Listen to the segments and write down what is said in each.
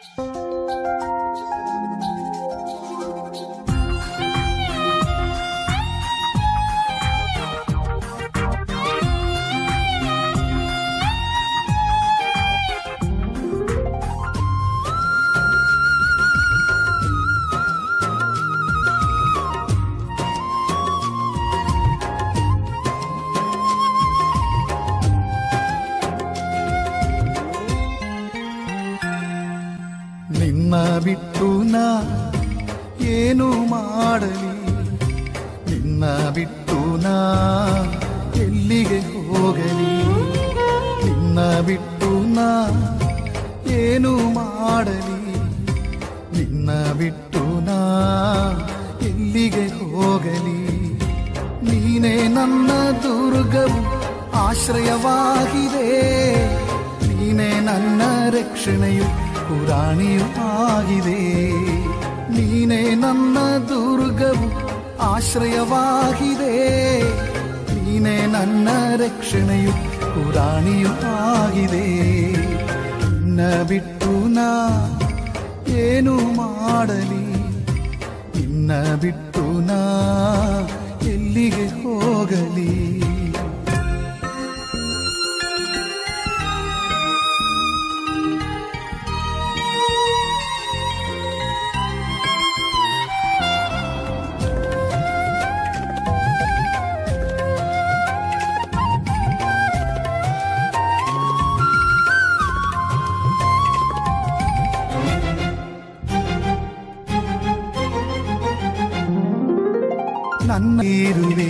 ನಿನ್ನ ಬಿಟ್ಟು ನಾ ಏನು ಮಾಡಲಿ ನಿನ್ನ ಬಿಟ್ಟು ನಾ ಎಲ್ಲಿಗೆ ಹೋಗಲಿ ನಿನ್ನ ಬಿಟ್ಟು ನಾ ಏನು ಮಾಡಲಿ ನಿನ್ನ ಬಿಟ್ಟು ನಾ ಎಲ್ಲಿಗೆ ಹೋಗಲಿ ನೀನೇ ನನ್ನ ದುರ್ಗವು ಆಶ್ರಯವಾಗಿದೆ ನೀನೇ ನನ್ನ ರಕ್ಷಣೆಯು ಪುರಾಣಿಯೂ ಆಗಿದೆ ನೀನೇ ನನ್ನ ದುರ್ಗವು ಆಶ್ರಯವಾಗಿದೆ ನೀನೇ ನನ್ನ ರಕ್ಷಣೆಯು ಪುರಾಣಿಯೂ ಆಗಿದೆ ನಿನ್ನ ಬಿಟ್ಟು ನಾ ಏನು ಮಾಡಲಿ ನಿನ್ನ ಬಿಟ್ಟು ನಾ ಎಲ್ಲಿಗೆ ಹೋಗಲಿ ನನ್ನ ಇರುವೆ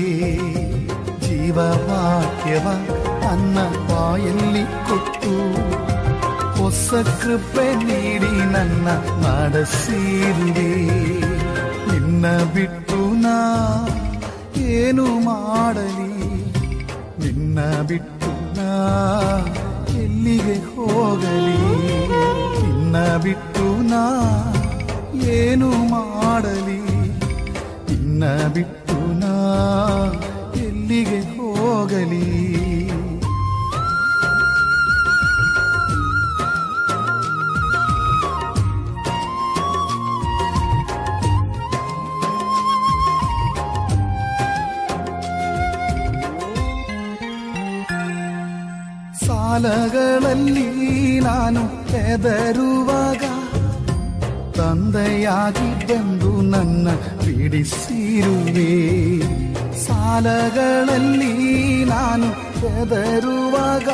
ಜೀವವಾಕ್ಯವ ನನ್ನ ಬಾಯಲ್ಲಿ ಕೊಟ್ಟು ಹೊಸ ಕೃಪೆ ನೀಡಿ ನನ್ನ ನಡೆಸಿರುವೆ ನಿನ್ನ ಬಿಟ್ಟು ನಾ ಏನು ಮಾಡಲಿ ನಿನ್ನ ಬಿಟ್ಟು ನಾ ಎಲ್ಲಿಗೆ ಹೋಗಲಿ ನಿನ್ನ ಬಿಟ್ಟು ನಾ ಏನು ಮಾಡಲಿ ನಿನ್ನ ಬಿಟ್ಟು ನಾ ಎಲ್ಲಿಗೆ ಹೋಗಲಿ ಸಾಲಗಳಲ್ಲಿ ನಾನು ಹೆದರುವಾಗ ತಂದೆಯಾಗಿ ಬಂದು ನನ್ನ ಬಿಡಿಸಿರುವೆ ಸಾಲಗಳಲ್ಲಿ ನಾನು ಹೆದರುವಾಗ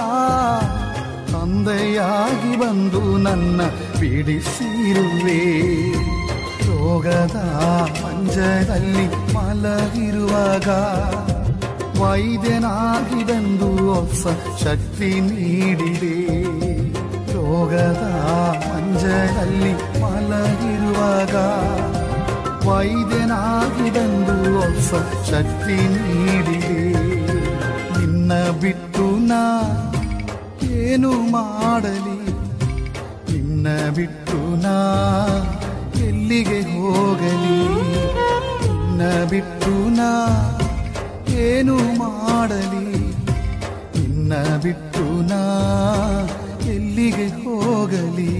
ತಂದೆಯಾಗಿ ಬಂದು ನನ್ನ ಬಿಡಿಸಿರುವೆ ರೋಗದ ಮಂಜದಲ್ಲಿ ಮಲಗಿರುವಾಗ ವೈದ್ಯನಾಗಿ ಬಂದು ಹೊಸ ಶಕ್ತಿ ನೀಡಿದೆ ರೋಗದ ಮಂಜದಲ್ಲಿ ಮಲಗಿರುವಾಗ ವೈದ್ಯನಾಗಿ ಬಂದು ಹೊಸ ಶಕ್ತಿ ನೀಡಿದೆ ನಿನ್ನ ಬಿಟ್ಟು ನಾ ಏನು ಮಾಡಲಿ ನಿನ್ನ ಬಿಟ್ಟು ನಾ ಎಲ್ಲಿಗೆ ಹೋಗಲಿ ನಿನ್ನ ಬಿಟ್ಟು ನಾ ಏನು ಮಾಡಲಿ ನಿನ್ನ ಬಿಟ್ಟು ನಾ ಎಲ್ಲಿಗೆ ಹೋಗಲಿ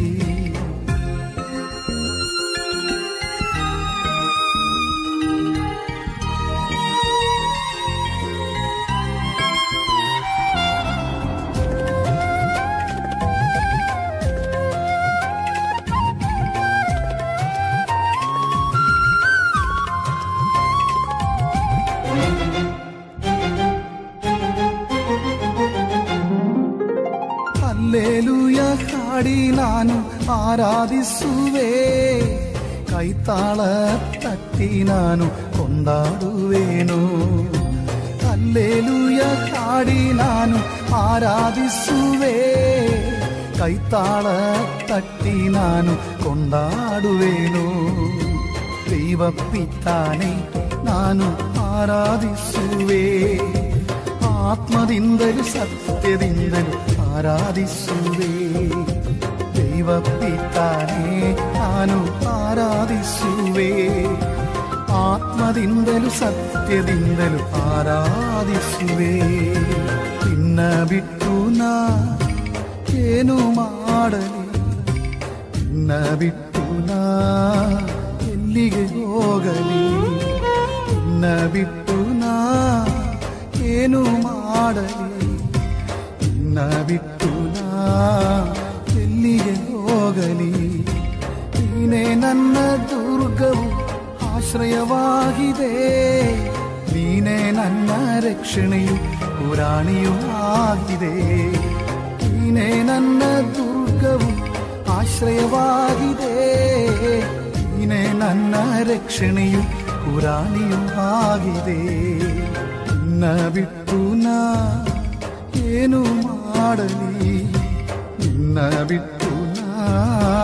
ಅಲ್ಲೇಲುಯ ಹಾಡಿ ನಾನು ಆರಾಧಿಸುವೆ ಕೈತಾಳ ತಟ್ಟಿ ನಾನು ಕೊಂಡಾಡುವೇನು ಅಲ್ಲೇಲುಯ ಹಾಡಿ ನಾನು ಆರಾಧಿಸುವೆ ಕೈತಾಳ ತಟ್ಟಿ ನಾನು ಕೊಂಡಾಡುವೇನು ದೈವ ಪಿತಾನೆ ನಾನು ಆರಾಧಿಸುವೆ ಆತ್ಮದಿಂದಲೂ ಸತ್ಯದಿಂದಲೂ ಆರಾಧಿಸುವೆ ದೈವ ಪಿತಾನೆ ನಾನು ಆರಾಧಿಸುವೆ ಆತ್ಮದಿಂದಲೂ ಸತ್ಯದಿಂದಲೂ ಆರಾಧಿಸುವೆ ನಿನ್ನ ಬಿಟ್ಟು ನಾ ಏನು ಮಾಡಲಿ ನಿನ್ನ ನಿನ್ನ ಬಿಟ್ಟು ನಾ ಎಲ್ಲಿಗೆ ಹೋಗಲಿ ನಿನ್ನ ಬಿಟ್ಟು ನಾ ಏನು ಮಾಡಲಿ ನಿನ್ನ ಬಿಟ್ಟು ನಾ ಎಲ್ಲಿಗೆ ಹೋಗಲಿ ನೀನೇ ನನ್ನ ದುರ್ಗವು ಆಶ್ರಯವಾಗಿದೆ ನೀನೇ ನನ್ನ ರಕ್ಷಣೆಯು ಪುರಾಣಿಯೂ ಆಗಿದೆ ನೀನೇ ನನ್ನ ದುರ್ಗವು ಆಶ್ರಯವಾಗಿದೆ ನೀನೇ ನನ್ನ ರಕ್ಷಣೆಯು ಪುರಾಣಿಯೂ ಆಗಿದೆ ನಿನ್ನ ಬಿಟ್ಟು ನಾ ಏನು ಮಾಡಲಿ ನಿನ್ನ ಬಿಟ್ಟು ನಾ